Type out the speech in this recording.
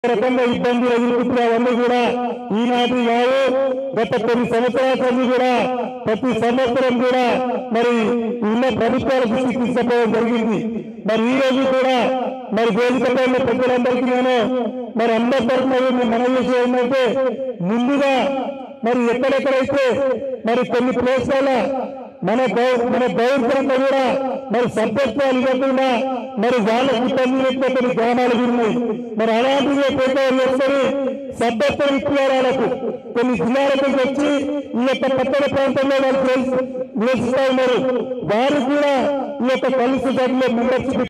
రకంగా ఇబ్బందులు ఎదుర్కొంటున్న అవన్నీ కూడా ఈనాటి కాదు గత కొన్ని సంవత్సరాల నుంచి కూడా ప్రతి సంవత్సరం కూడా మరి ఉన్న ప్రభుత్వాల దృష్టికి తీసుకుపోవడం జరిగింది మరి ఈ రోజు కూడా మరి వేదికపై ఉన్న పెద్దలందరికీ నేను మరి అందరి తరఫున మేము మనం చేసే ఏంటంటే ముందుగా మరి ఎక్కడెక్కడైతే మరి కొన్ని ప్లేస్ల మన గౌ- మన గౌరవంగా కూడా మరి సభ్యత్వాలు ఇవ్వకుండా మరి వాళ్ళ ఇబ్బంది పెట్టే కొన్ని గ్రామాలు ఉన్నాయి మరి అలాంటివి పేదవాళ్ళు చేస్తారు సభ్యత్వం ఇచ్చేవాళ్ళకు కొన్ని జిల్లాల నుంచి వచ్చి ఈ యొక్క పట్టణ ప్రాంతంలో వాళ్ళు నివసిస్తా ఉన్నారు వారు కూడా ఈ యొక్క కలిసి సభలో మెంబర్షిప్